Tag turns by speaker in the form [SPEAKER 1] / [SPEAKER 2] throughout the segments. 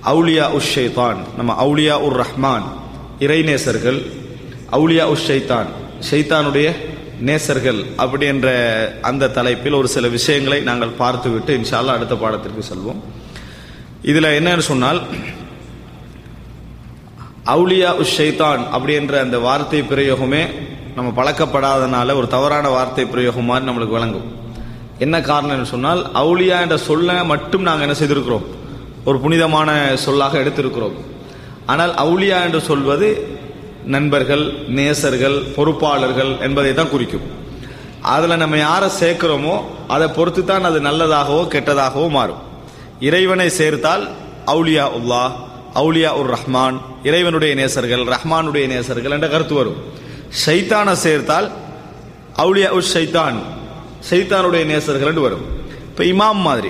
[SPEAKER 1] அவுலியா உஷ் ஷைத்தான் நம்ம அவுலியா உர் ரஹ்மான் இறைநேசர்கள் அவுலியா உஷ் ஷைத்தான் ஷைத்தானுடைய நேசர்கள் அப்படி என்ற அந்த தலைப்பில் ஒரு சில விஷயங்களை நாங்கள் பார்த்துவிட்டு இன்ஷா அல்லாஹ் அடுத்த பாடத்திற்கு செல்வோம் இதுல என்னன்னு சொன்னால் அவுலியா உஷ் ஷைத்தான் அப்படி என்ற அந்த வார்த்தை பிரயோகமே நம்ம பழக்கப்படாதனால ஒரு தவறான வார்த்தை பிரயோகம் மாதிரி நம்மளுக்கு விளங்கும் என்ன காரணம்னு சொன்னால் அவுலியா என்ற சொல்ல மட்டும் நாங்கள் என்ன செய்திருக்கிறோம் ஒரு புனிதமான சொல்லாக எடுத்திருக்கிறோம் ஆனால் அவுலியா என்று சொல்வது நண்பர்கள் நேசர்கள் பொறுப்பாளர்கள் என்பதை தான் குறிக்கும் அதில் நம்ம யாரை சேர்க்கிறோமோ அதை பொறுத்து தான் அது நல்லதாகவோ கெட்டதாகவோ மாறும் இறைவனை சேர்த்தால் அவுலியா உல்லா அவுலியா உர் ரஹ்மான் இறைவனுடைய நேசர்கள் ரஹ்மானுடைய நேசர்கள் என்ற கருத்து வரும் ஷைத்தானை சேர்த்தால் அவுலியா உஷ் ஷைத்தான் ஷைத்தானுடைய நேசர்கள் என்று வரும் இப்போ இமாம் மாதிரி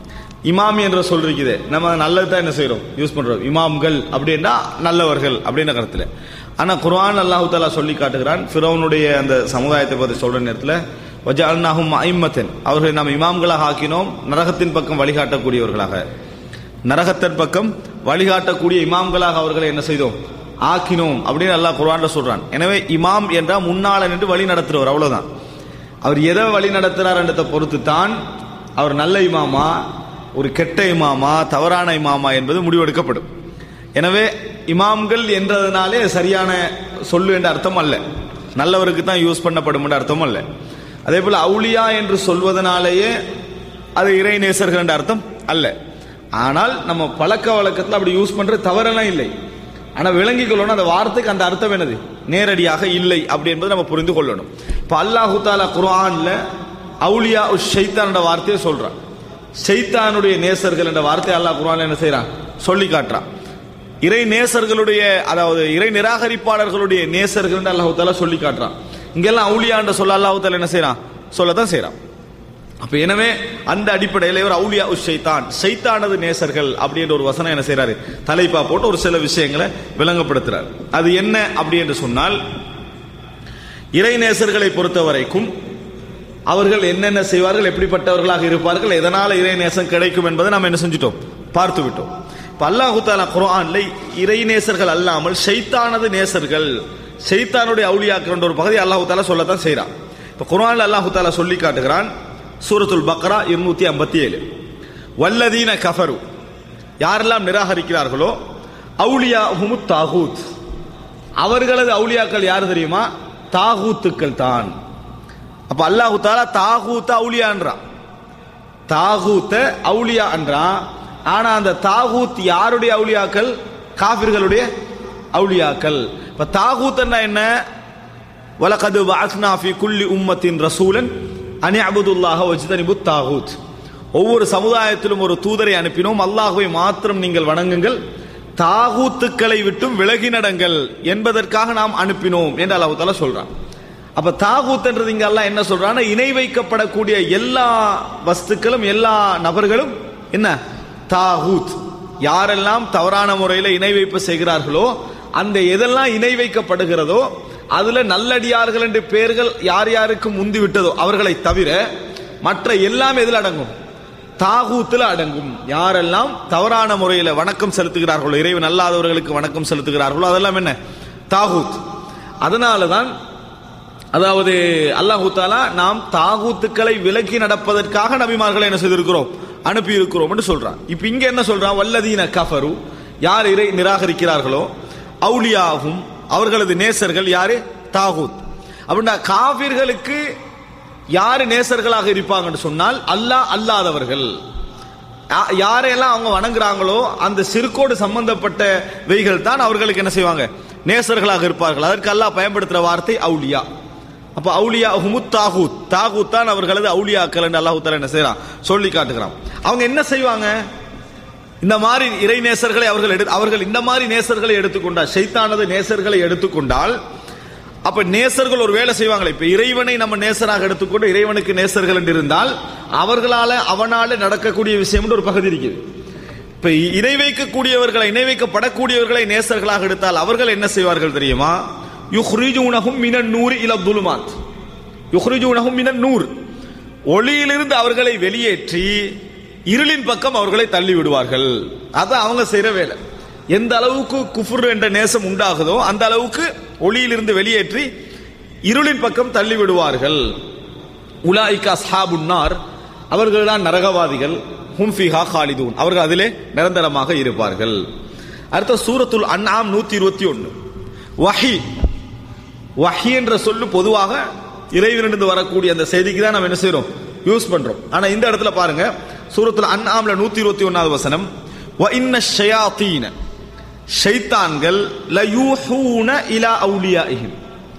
[SPEAKER 1] இமாம் என்ற சொல் இருக்குது நம்ம நல்லது தான் என்ன செய்றோம் யூஸ் பண்றோம் இமாம்கள் அப்படின்னா நல்லவர்கள் அப்படின்ற கருத்துல ஆனா குர்ஆன் அல்லாஹு தாலா சொல்லி காட்டுகிறான் ஃபிரௌனுடைய அந்த சமுதாயத்தை பற்றி சொல்ற நேரத்தில் வஜால்நாஹும் ஐம்மத்தன் அவர்களை நாம் இமாம்களாக ஆக்கினோம் நரகத்தின் பக்கம் வழிகாட்டக்கூடியவர்களாக நரகத்தின் பக்கம் வழிகாட்டக்கூடிய இமாம்களாக அவர்களை என்ன செய்தோம் ஆக்கினோம் அப்படின்னு அல்லாஹ் குர்ஆன்ல சொல்றான் எனவே இமாம் என்றால் முன்னாளன் என்று வழி நடத்துறவர் அவ்வளவுதான் அவர் எதை வழி நடத்துறார் என்றதை பொறுத்து தான் அவர் நல்ல இமாமா ஒரு கெட்ட இமாமா தவறான இமாமா என்பது முடிவெடுக்கப்படும் எனவே இமாம்கள் என்றதுனாலே சரியான சொல்லு என்ற அர்த்தம் அல்ல நல்லவருக்கு தான் யூஸ் பண்ணப்படும் என்ற அர்த்தம் அல்ல அதே போல அவுலியா என்று சொல்வதனாலேயே அது இறை நேசர்கள் என்ற அர்த்தம் அல்ல ஆனால் நம்ம பழக்க வழக்கத்தில் அப்படி யூஸ் பண்றது தவறெல்லாம் இல்லை ஆனால் விளங்கிக் கொள்ளணும் அந்த வார்த்தைக்கு அந்த அர்த்தம் என்னது நேரடியாக இல்லை அப்படி என்பதை நம்ம புரிந்து கொள்ளணும் இப்போ அல்லாஹு தாலா குர்ஆன்ல அவுலியா உஷ் ஷைத்தான் என்ற வார்த்தையை சொல்றான் ஷைத்தானுடைய நேசர்கள் என்ற வார்த்தை அல்லாஹ் குர்ஆன்ல என்ன செய்றான் சொல்லி காட்டுறான் இறை நேசர்களுடைய அதாவது இறை நிராகரிப்பாளர்களுடைய நேசர்கள் என்று அல்லாஹு தாலா சொல்லி காட்டுறான் இங்கெல்லாம் அவுலியான்ற சொல்ல அல்லாஹு தாலா என்ன செய்றான் சொல்லத்தான் செய்றான் அப்ப எனவே அந்த அடிப்படையில் இவர் அவுலியா உஷ் ஷைத்தான் ஷைத்தானது நேசர்கள் அப்படின்ற ஒரு வசனம் என்ன செய்றாரு தலைப்பா போட்டு ஒரு சில விஷயங்களை விளங்கப்படுத்துறார் அது என்ன அப்படி என்று சொன்னால் இறை நேசர்களை பொறுத்த வரைக்கும் அவர்கள் என்னென்ன செய்வார்கள் எப்படிப்பட்டவர்களாக இருப்பார்கள் எதனால இறை நேசம் கிடைக்கும் என்பதை நாம் என்ன செஞ்சிட்டோம் பார்த்து விட்டோம் இப்ப அல்லாஹு தாலா குர்ஆன்ல இறை நேசர்கள் அல்லாமல் ஷைத்தானது நேசர்கள் ஷைத்தானுடைய அவுலியாக்கிற ஒரு பகுதி அல்லாஹு தாலா சொல்லத்தான் செய்றான் இப்ப குர்ஆன்ல அல்லாஹு தாலா சொல்லி காட்டுகிறான் சூரத்துல் பக்ரா இருநூத்தி ஐம்பத்தி ஏழு வல்லதீன கஃபரு யாரெல்லாம் நிராகரிக்கிறார்களோ அவுலியா ஹுமுத் தாகூத் அவர்களது அவுலியாக்கள் யார் தெரியுமா தாகூத்துக்கள் தான் அப்ப அல்லாஹு தாலா தாகூத்த அவுலியான்றான் தாகூத்த அவுலியா என்றான் ஆனா அந்த தாகூத் யாருடைய அவுலியாக்கள் காபிர்களுடைய அவுலியாக்கள் இப்ப தாகூத்னா என்ன வலகது வாஸ்னா ஃபி குல்லி உம்மத்தின் ரசூலன் அனி அபுதுல்லாஹ வஜ்தனிபு தாகூத் ஒவ்வொரு சமுதாயத்திலும் ஒரு தூதரை அனுப்பினோம் அல்லாஹுவை மாத்திரம் நீங்கள் வணங்குங்கள் தாகூத்துக்களை விட்டும் விலகி நடங்கள் என்பதற்காக நாம் அனுப்பினோம் என்று அல்லாஹு தாலா சொல்றான் அப்ப தாகூத்ன்றது இங்க அல்லாஹ் என்ன சொல்றான்னா இணை வைக்கப்படக்கூடிய எல்லா வஸ்துக்களும் எல்லா நபர்களும் என்ன தாகூத் யாரெல்லாம் தவறான முறையில் இணை வைப்பு செய்கிறார்களோ அந்த எதெல்லாம் இணை வைக்கப்படுகிறதோ அதுல நல்லடியார்கள் என்று பெயர்கள் யார் யாருக்கு முந்தி விட்டதோ அவர்களை தவிர மற்ற எல்லாம் எதில் அடங்கும் தாகூத்தில் அடங்கும் யாரெல்லாம் தவறான முறையில் வணக்கம் செலுத்துகிறார்களோ இறைவன் அல்லாதவர்களுக்கு வணக்கம் செலுத்துகிறார்களோ அதெல்லாம் என்ன தாகூத் அதனால தான் அதாவது அல்லாஹு தாலா நாம் தாகூத்துக்களை விலக்கி நடப்பதற்காக நபிமார்களை என்ன செய்திருக்கிறோம் அனுப்பி இருக்கிறோம் என்று சொல்றான் இப்ப இங்க என்ன சொல்றான் வல்லதீன கஃபரு யார் இறை நிராகரிக்கிறார்களோ அவுலியாகும் அவர்களது நேசர்கள் யாரு தாகூத் அப்படின்னா காபிர்களுக்கு யாரு நேசர்களாக இருப்பாங்கன்னு சொன்னால் அல்லாஹ் அல்லாதவர்கள் யா- யாரையெல்லாம் அவங்க வணங்குறாங்களோ அந்த சிறுக்கோடு சம்பந்தப்பட்ட வெய்கள் தான் அவர்களுக்கு என்ன செய்வாங்க நேசர்களாக இருப்பார்கள் அதற்கு அல்லாஹ் பயன்படுத்துற வார்த்தை அவுலியா அப்ப அவுலியா ஹுமுத் தாகூத் தாகூத் தான் அவர்களது அவுலியாக்கள் என்று அல்லாஹு தஆலா என்ன செய்யறான் சொல்லி காட்டுகிறான் அவங்க என்ன செய்வாங்க இந்த மாதிரி இறை நேசர்களை அவர்கள் எடு அவர்கள் இந்த மாதிரி நேசர்களை எடுத்துக்கொண்டால் ஷைத்தானது நேசர்களை எடுத்துக்கொண்டால் அப்ப நேசர்கள் ஒரு வேலை செய்வாங்களே இப்ப இறைவனை நம்ம நேசராக எடுத்துக்கொண்டு இறைவனுக்கு நேசர்கள் என்று இருந்தால் அவர்களால அவனால நடக்கக்கூடிய விஷயம் ஒரு பகுதி இருக்குது இப்ப இணை வைக்கக்கூடியவர்களை இணை வைக்கப்படக்கூடியவர்களை நேசர்களாக எடுத்தால் அவர்கள் என்ன செய்வார்கள் தெரியுமா யுஹ்ரிஜூனஹும் மினன் நூறு இல துலுமாத் யுஹ்ரிஜூனஹும் மினன் நூர் ஒளியிலிருந்து அவர்களை வெளியேற்றி இருளின் பக்கம் அவர்களை தள்ளி விடுவார்கள் அது அவங்க செய்யற வேலை எந்த அளவுக்கு குஃபுர் என்ற நேசம் உண்டாகுதோ அந்த அளவுக்கு ஒளியிலிருந்து வெளியேற்றி இருளின் பக்கம் தள்ளி விடுவார்கள் உலாய்கா அஸ்ஹாபுன்னார் அவர்கள் தான் நரகவாதிகள் ஹும் ஃபிஹா காலிதூன் அவர்கள் அதிலே நிரந்தரமாக இருப்பார்கள் அடுத்த சூரத்துல் அன்ஆம் நூத்தி இருபத்தி ஒன்னு வஹி வஹி என்ற சொல்லு பொதுவாக இறைவனிலிருந்து வரக்கூடிய அந்த செய்திக்கு தான் நம்ம என்ன செய்றோம் யூஸ் பண்றோம் ஆனா இந்த இடத்துல பாருங்க சூரத்துல் அன்ஆம்ல நூத்தி இருபத்தி ஒன்னாவது வசனம் வ இன்ன ஷயாத்தீன ஷைத்தான்கள் லயூஹூன இலா அவுலியாஇஹிம்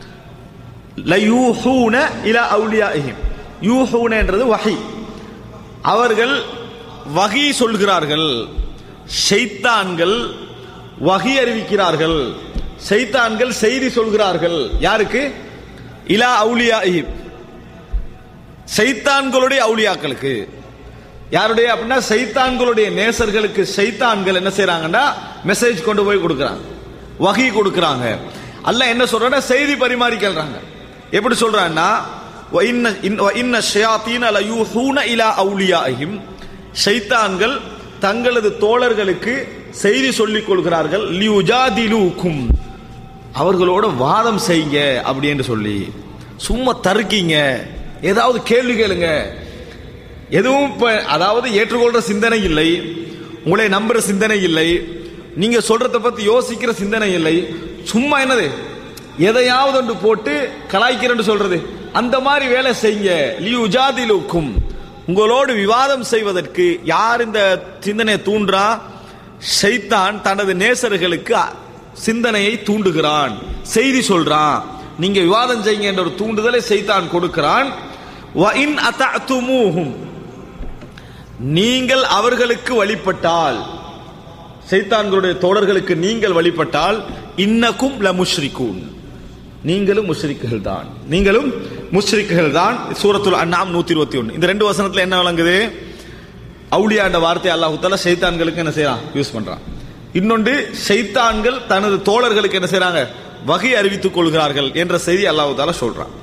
[SPEAKER 1] லயூஹூன இலா அவுலியாஇஹிம் யூஹூன என்றது வஹி அவர்கள் வகி சொல்கிறார்கள் ஷைத்தான்கள் வகி அறிவிக்கிறார்கள் ஷைத்தான்கள் செய்தி சொல்கிறார்கள் யாருக்கு இலா அவுலியாஇஹிம் சைத்தான்களுடைய அவுலியாக்களுக்கு யாருடைய அப்படின்னா சைத்தான்களுடைய நேசர்களுக்கு சைத்தான்கள் என்ன செய்றாங்கன்னா மெசேஜ் கொண்டு போய் கொடுக்கறாங்க வகி கொடுக்கறாங்க அல்லாஹ் என்ன சொல்றான்னா செய்தி பரிமாறிக்கிறாங்க எப்படி சொல்றான்னா "வ இன்ன- இன்- வ இன்ன ஷயாத்தீன லயூஹூன இலா அவுலியாஹிம் ஷைத்தான்கள் தங்களது தோழர்களுக்கு செய்தி சொல்லிக் கொள்கிறார்கள் லியுஜாதிலூக்கும் அவர்களோட வாதம் செய்யுங்க அப்படின்னு சொல்லி சும்மா தருக்கீங்க ஏதாவது கேள்வி கேளுங்க எதுவும் இப்ப அதாவது ஏற்றுக்கொள்ற சிந்தனை இல்லை உங்களை நம்புற சிந்தனை இல்லை நீங்க சொல்றத பத்தி யோசிக்கிற சிந்தனை இல்லை சும்மா என்னது எதையாவது ஒன்று போட்டு கலாய்க்கிறேன்னு சொல்றது அந்த மாதிரி வேலை செய்யுங்க லியுஜாதிலுக்கும் உங்களோடு விவாதம் செய்வதற்கு யார் இந்த சிந்தனையை தூண்டுறா ஷைத்தான் தனது நேசர்களுக்கு அ- சிந்தனையை தூண்டுகிறான் செய்தி சொல்றான் நீங்க விவாதம் செய்யுங்க என்ற ஒரு தூண்டுதலை சைத்தான் கொடுக்கிறான் வ இன் அத்தஅத்துமூஹும் நீங்கள் அவர்களுக்கு வழிபட்டால் சைத்தான்களுடைய தோழர்களுக்கு நீங்கள் வழிபட்டால் இன்னக்கும் ல முஷ்ரிகூன் நீங்களும் முஷ்ரிக்குகள் தான் நீங்களும் முஷ்ரிக்குகள் தான் சூரத்துல் அன்னாம் நூத்தி இருபத்தி ஒன்னு இந்த ரெண்டு வசனத்துல என்ன விளங்குது அவுலியாண்ட வார்த்தை அல்லாஹு தாலா ஷைத்தான்களுக்கு என்ன செய்யறான் யூஸ் பண்றான் இன்னொன்று ஷைத்தான்கள் தனது தோழர்களுக்கு என்ன செய்றாங்க வகை அறிவித்துக் கொள்கிறார்கள் என்ற செய்தி அல்லாஹு தாலா சொல்றான்